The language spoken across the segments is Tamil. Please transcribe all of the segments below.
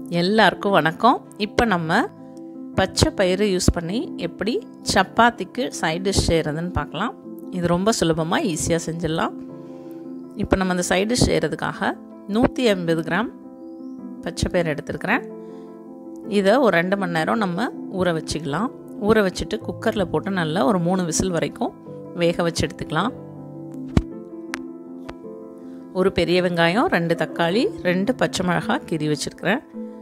எல்லாருக்கும் வணக்கம் இப்போ நம்ம பச்சை பயிறு யூஸ் பண்ணி எப்படி சப்பாத்திக்கு சைட் டிஷ் செய்கிறதுன்னு பார்க்கலாம் இது ரொம்ப சுலபமாக ஈஸியாக செஞ்சிடலாம் இப்போ நம்ம அந்த சைட் டிஷ் செய்கிறதுக்காக நூற்றி எண்பது கிராம் பச்சை பயிறு எடுத்துருக்கிறேன் இதை ஒரு ரெண்டு மணி நேரம் நம்ம ஊற வச்சுக்கலாம் ஊற வச்சுட்டு குக்கரில் போட்டு நல்லா ஒரு மூணு விசில் வரைக்கும் வேக வச்சு எடுத்துக்கலாம் ஒரு பெரிய வெங்காயம் ரெண்டு தக்காளி ரெண்டு பச்சை மிளகாய் கீறி வச்சுருக்கிறேன்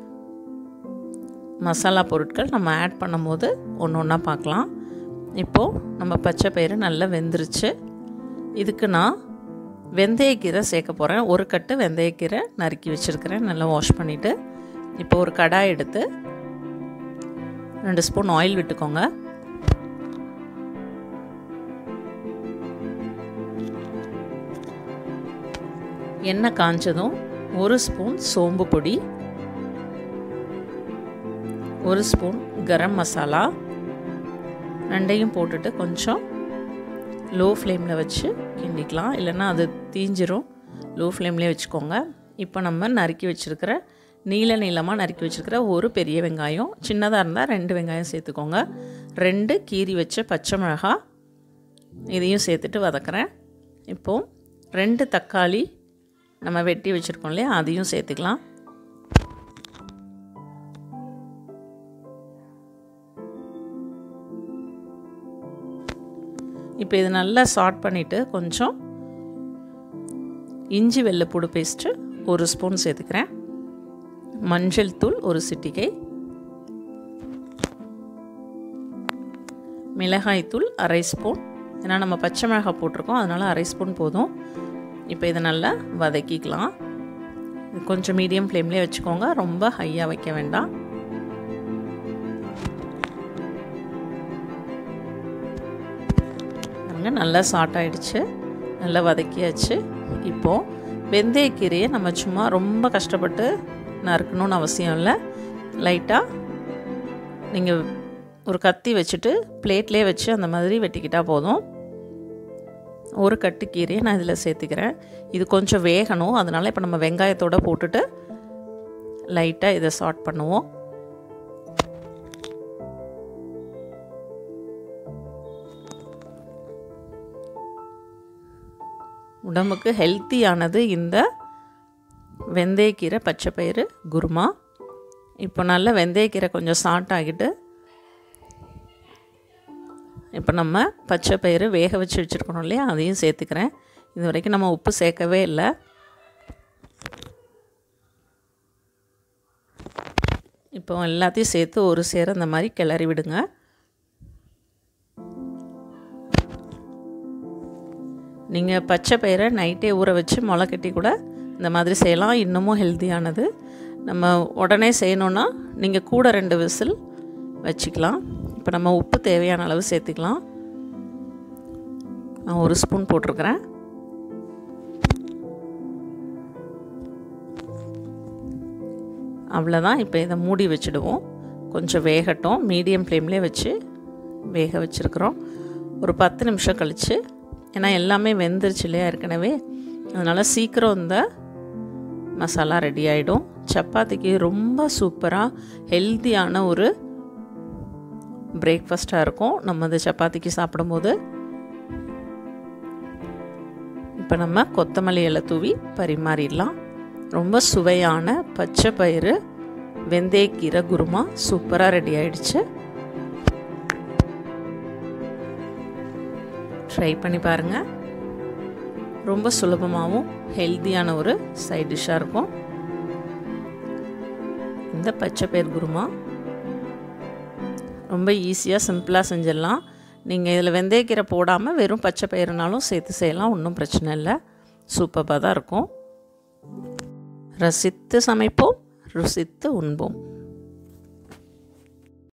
மசாலா பொருட்கள் நம்ம ஆட் பண்ணும்போது ஒன்று ஒன்றா பார்க்கலாம் இப்போது நம்ம பச்சை பயிறு நல்லா வெந்துருச்சு இதுக்கு நான் வெந்தயக்கீரை சேர்க்க போகிறேன் ஒரு கட்டு வெந்தயக்கீரை நறுக்கி வச்சுருக்கிறேன் நல்லா வாஷ் பண்ணிவிட்டு இப்போ ஒரு கடாய் எடுத்து ரெண்டு ஸ்பூன் ஆயில் விட்டுக்கோங்க எண்ணெய் காஞ்சதும் ஒரு ஸ்பூன் சோம்பு பொடி ஒரு ஸ்பூன் கரம் மசாலா ரெண்டையும் போட்டுட்டு கொஞ்சம் லோ ஃப்ளேமில் வச்சு கிண்டிக்கலாம் இல்லைன்னா அது தீஞ்சிரும் லோ ஃப்ளேம்லேயே வச்சுக்கோங்க இப்போ நம்ம நறுக்கி வச்சுருக்கிற நீல நீளமாக நறுக்கி வச்சுருக்கிற ஒரு பெரிய வெங்காயம் சின்னதாக இருந்தால் ரெண்டு வெங்காயம் சேர்த்துக்கோங்க ரெண்டு கீரி வச்ச பச்சை மிளகா இதையும் சேர்த்துட்டு வதக்குறேன் இப்போது ரெண்டு தக்காளி நம்ம வெட்டி வச்சுருக்கோம் இல்லையா அதையும் சேர்த்துக்கலாம் இப்போ இது நல்லா சாட் பண்ணிவிட்டு கொஞ்சம் இஞ்சி வெள்ளைப்பூடு பேஸ்ட்டு ஒரு ஸ்பூன் சேர்த்துக்கிறேன் மஞ்சள் தூள் ஒரு சிட்டிகை மிளகாய் தூள் அரை ஸ்பூன் ஏன்னா நம்ம பச்சை மிளகாய் போட்டிருக்கோம் அதனால் அரை ஸ்பூன் போதும் இப்போ இதை நல்லா வதக்கிக்கலாம் கொஞ்சம் மீடியம் ஃப்ளேம்லேயே வச்சுக்கோங்க ரொம்ப ஹையாக வைக்க வேண்டாம் பாருங்க நல்லா சாட் ஆகிடுச்சு நல்லா வதக்கியாச்சு இப்போது வெந்தயக்கீரையை நம்ம சும்மா ரொம்ப கஷ்டப்பட்டு நறுக்கணும்னு அவசியம் இல்லை லைட்டாக நீங்கள் ஒரு கத்தி வச்சுட்டு பிளேட்லேயே வச்சு அந்த மாதிரி வெட்டிக்கிட்டால் போதும் ஒரு கட்டு கீரையை நான் இதில் சேர்த்துக்கிறேன் இது கொஞ்சம் வேகணும் அதனால் இப்போ நம்ம வெங்காயத்தோடு போட்டுட்டு லைட்டாக இதை சாட் பண்ணுவோம் உடம்புக்கு ஹெல்த்தியானது இந்த வெந்தயக்கீரை பச்சை பயிறு குருமா இப்போ நல்லா வெந்தயக்கீரை கொஞ்சம் சாட் ஆகிட்டு இப்போ நம்ம பச்சை பயிறு வேக வச்சு வச்சுருக்கணும் இல்லையா அதையும் சேர்த்துக்கிறேன் இது வரைக்கும் நம்ம உப்பு சேர்க்கவே இல்லை இப்போ எல்லாத்தையும் சேர்த்து ஒரு சேர இந்த மாதிரி கிளறி விடுங்க நீங்கள் பச்சை பயிரை நைட்டே ஊற வச்சு முளை கட்டி கூட இந்த மாதிரி செய்யலாம் இன்னமும் ஹெல்த்தியானது நம்ம உடனே செய்யணுன்னா நீங்கள் கூட ரெண்டு விசில் வச்சுக்கலாம் இப்போ நம்ம உப்பு தேவையான அளவு சேர்த்துக்கலாம் நான் ஒரு ஸ்பூன் போட்டிருக்கிறேன் அவ்வளோதான் இப்போ இதை மூடி வச்சுடுவோம் கொஞ்சம் வேகட்டும் மீடியம் ஃப்ளேம்லேயே வச்சு வேக வச்சுருக்குறோம் ஒரு பத்து நிமிஷம் கழித்து ஏன்னா எல்லாமே வெந்துருச்சு இல்லையா ஏற்கனவே அதனால் சீக்கிரம் இந்த மசாலா ரெடி ஆகிடும் சப்பாத்திக்கு ரொம்ப சூப்பராக ஹெல்த்தியான ஒரு பிரேக்ஃபாஸ்ட்டாக இருக்கும் நம்ம இந்த சப்பாத்திக்கு சாப்பிடும்போது இப்போ நம்ம கொத்தமல்லி இலை தூவி பரிமாறிடலாம் ரொம்ப சுவையான பச்சை பயிறு வெந்தயக்கீரை குருமா சூப்பராக ரெடி ஆயிடுச்சு ட்ரை பண்ணி பாருங்கள் ரொம்ப சுலபமாகவும் ஹெல்த்தியான ஒரு சைட் டிஷ்ஷாக இருக்கும் இந்த பச்சை பயிர் குருமா ரொம்ப ஈஸியாக சிம்பிளாக செஞ்சிடலாம் நீங்கள் இதில் வெந்தயக்கீரை போடாமல் வெறும் பச்சை பயிறுனாலும் சேர்த்து செய்யலாம் ஒன்றும் பிரச்சனை இல்லை சூப்பராக தான் இருக்கும் ரசித்து சமைப்போம் ருசித்து உண்போம்